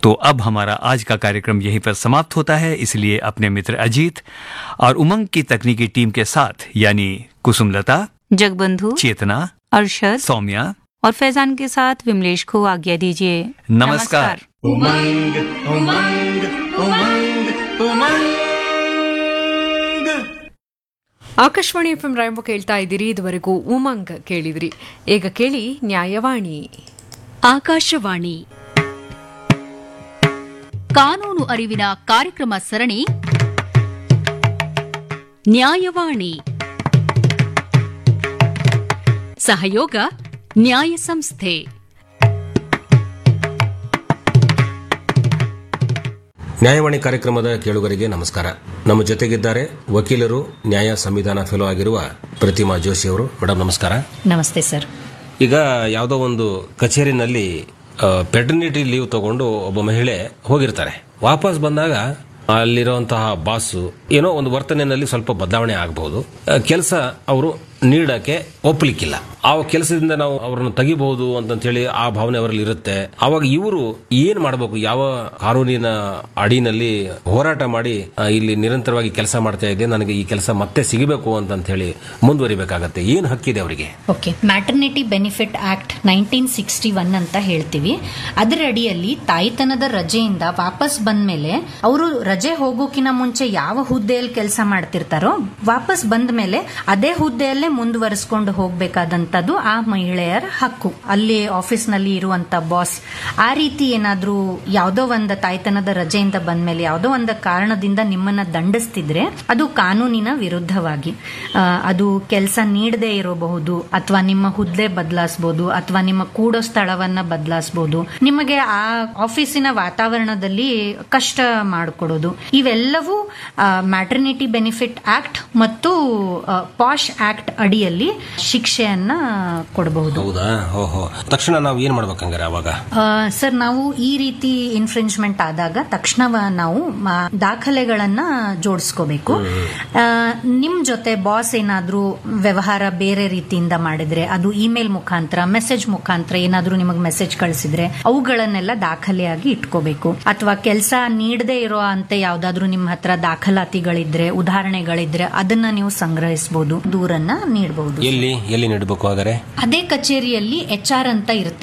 तो अब हमारा आज का कार्यक्रम यहीं पर समाप्त होता है इसलिए अपने मित्र अजीत और उमंग की तकनीकी टीम के साथ यानी कुसुमलता जगबंधु चेतना अरशद सौम्या और फैजान के साथ विमलेश को आज्ञा दीजिए नमस्कार। उमंग उमंग उमंग उमंग ಆಕಾಶವಾಣಿ ಎಫ್ ಎಂ ರಾಯಂಬ ಕೇಳ್ತಾ ಇದ್ದೀರಿ ಇದುವರೆಗೂ ಉಮಂಗ್ ಕೇಳಿದ್ರಿ ಈಗ ಕೇಳಿ ನ್ಯಾಯವಾಣಿ ಆಕಾಶವಾಣಿ ಕಾನೂನು ಅರಿವಿನ ಕಾರ್ಯಕ್ರಮ ಸರಣಿ ನ್ಯಾಯವಾಣಿ ಸಹಯೋಗ ನ್ಯಾಯ ಸಂಸ್ಥೆ ನ್ಯಾಯವಾಣಿ ಕಾರ್ಯಕ್ರಮದ ಕೇಳುಗರಿಗೆ ನಮಸ್ಕಾರ ನಮ್ಮ ಜೊತೆಗಿದ್ದಾರೆ ವಕೀಲರು ನ್ಯಾಯ ಸಂವಿಧಾನ ಫೆಲೋ ಆಗಿರುವ ಪ್ರತಿಮಾ ಜೋಶಿ ಅವರು ಮೇಡಮ್ ನಮಸ್ಕಾರ ನಮಸ್ತೆ ಸರ್ ಈಗ ಯಾವುದೋ ಒಂದು ಕಚೇರಿನಲ್ಲಿ ಪೆಟರ್ನಿಟಿ ಲೀವ್ ತಗೊಂಡು ಒಬ್ಬ ಮಹಿಳೆ ಹೋಗಿರ್ತಾರೆ ವಾಪಸ್ ಬಂದಾಗ ಅಲ್ಲಿರುವಂತಹ ಬಾಸು ಏನೋ ಒಂದು ವರ್ತನೆಯಲ್ಲಿ ಸ್ವಲ್ಪ ಬದಲಾವಣೆ ಆಗಬಹುದು ಕೆಲಸ ಅವರು ನೀಡಕ್ಕೆ ಒಪ್ಪಲಿಕ್ಕಿಲ್ಲ ಆ ಕೆಲಸದಿಂದ ನಾವು ಅವರನ್ನು ತೆಗಿಬಹುದು ಅಂತ ಹೇಳಿ ಆ ಭಾವನೆ ಅವರಲ್ಲಿ ಇರುತ್ತೆ ಅವಾಗ ಇವರು ಏನ್ ಮಾಡಬೇಕು ಯಾವ ಕಾನೂನಿನ ಅಡಿನಲ್ಲಿ ಹೋರಾಟ ಮಾಡಿ ಆ, ಇಲ್ಲಿ ನಿರಂತರವಾಗಿ ಕೆಲಸ ಮಾಡ್ತಾ ಇದೆ ನನಗೆ ಈ ಕೆಲಸ ಮತ್ತೆ ಸಿಗಬೇಕು ಅಂತ ಹೇಳಿ ಮುಂದುವರಿಬೇಕಾಗತ್ತೆ ಏನ್ ಹಕ್ಕಿದೆ ಅವರಿಗೆ okay maternity benefit act nineteen sixty one ಅಂತ ಹೇಳ್ತೀವಿ ಅದರ ಅಡಿಯಲ್ಲಿ ತಾಯ್ತನದ ರಜೆಯಿಂದ ವಾಪಸ್ ಬಂದ್ಮೇಲೆ ಅವರು ರಜೆ ಹೋಗೋಕಿನ ಮುಂಚೆ ಯಾವ ಹುದ್ದೆಯಲ್ಲಿ ಕೆಲಸ ಮಾಡ್ತಿರ್ತಾರೋ ವಾಪಸ್ ಬಂದ ಮೇಲೆ ಅದೇ ಹುದ್ದೆಯಲ್ಲೇ ಮುಂದುವರಿಸ್ಕೊಂಡು ಹೋಗ್ಬೇಕಾದಂತದ್ದು ಆ ಮಹಿಳೆಯರ ಹಕ್ಕು ಅಲ್ಲಿ ಆಫೀಸ್ನಲ್ಲಿ ಇರುವಂತ ಬಾಸ್ ಆ ರೀತಿ ಏನಾದ್ರೂ ಯಾವುದೋ ಒಂದು ತಾಯ್ತನದ ರಜೆಯಿಂದ ಬಂದ್ಮೇಲೆ ಯಾವುದೋ ಒಂದು ಕಾರಣದಿಂದ ನಿಮ್ಮನ್ನ ದಂಡಿಸ್ತಿದ್ರೆ ಅದು ಕಾನೂನಿನ ವಿರುದ್ಧವಾಗಿ ಆ, ಅದು ಕೆಲಸ ನೀಡದೇ ಇರಬಹುದು ಅಥವಾ ನಿಮ್ಮ ಹುದ್ದೆ ಬದಲಾಯಿಸಬಹುದು ಅಥವಾ ನಿಮ್ಮ ಕೂಡೋ ಸ್ಥಳವನ್ನ ಬದಲಾಯಿಸಬಹುದು ನಿಮಗೆ ಆ ಆಫೀಸಿನ ವಾತಾವರಣದಲ್ಲಿ ಕಷ್ಟ ಮಾಡಿಕೊಡೋದು ಇವೆಲ್ಲವೂ ಮ್ಯಾಟರ್ನಿಟಿ ಬೆನಿಫಿಟ್ ಆಕ್ಟ್ ಮತ್ತು ಪಾಶ್ ಆಕ್ಟ್ ಅಡಿಯಲ್ಲಿ ಶಿಕ್ಷೆಯನ್ನ ಕೊಡಬಹುದು ಹೌದಾ ಓಹೋ ತಕ್ಷಣ ನಾವು ಏನ್ ಮಾಡ್ಬೇಕಂಗಾರೆ ಅವಾಗ ಸರ್ ನಾವು ಈ ರೀತಿ ಇನ್ಫ್ರಿಂಜ್ಮೆಂಟ್ ಆದಾಗ ತಕ್ಷಣ ನಾವು ಮ- ದಾಖಲೆಗಳನ್ನ ಜೋಡಿಸ್ಕೋಬೇಕು ಆ, ನಿಮ್ ಜೊತೆ ಬಾಸ್ ಏನಾದ್ರೂ ವ್ಯವಹಾರ ಬೇರೆ ರೀತಿಯಿಂದ ಮಾಡಿದ್ರೆ ಅದು ಇಮೇಲ್ ಮುಖಾಂತರ ಮೆಸೇಜ್ ಮುಖಾಂತರ ಏನಾದ್ರೂ ನಿಮಗೆ ಮೆಸೇಜ್ ಕಳಿಸಿದ್ರೆ ಅವುಗಳನ್ನೆಲ್ಲ ದಾಖಲೆಯಾಗಿ ಇಟ್ಕೋಬೇಕು ಅಥವಾ ಕೆಲಸ ನೀಡದೇ ಇರೋ ಅಂತ ಯಾವ್ದಾದ್ರು ನಿಮ್ಮ ಹತ್ರ ದಾಖಲಾತಿಗಳಿದ್ರೆ ಉದಾಹರಣೆಗಳಿದ್ರೆ ಅದನ್ನ ನೀವು ಸಂಗ್ರಹಿಸಬಹುದು ದೂರನ್ನ ನೀಡಬಹುದು ಎಲ್ಲಿ ಎಲ್ಲಿ ನೀಡಬೇಕು ಹಾಗಾರೆ ಅದೇ ಕಚೇರಿಯಲ್ಲಿ ಎಚ್ ಆರ್ ಅಂತ ಇರುತ್ತೆ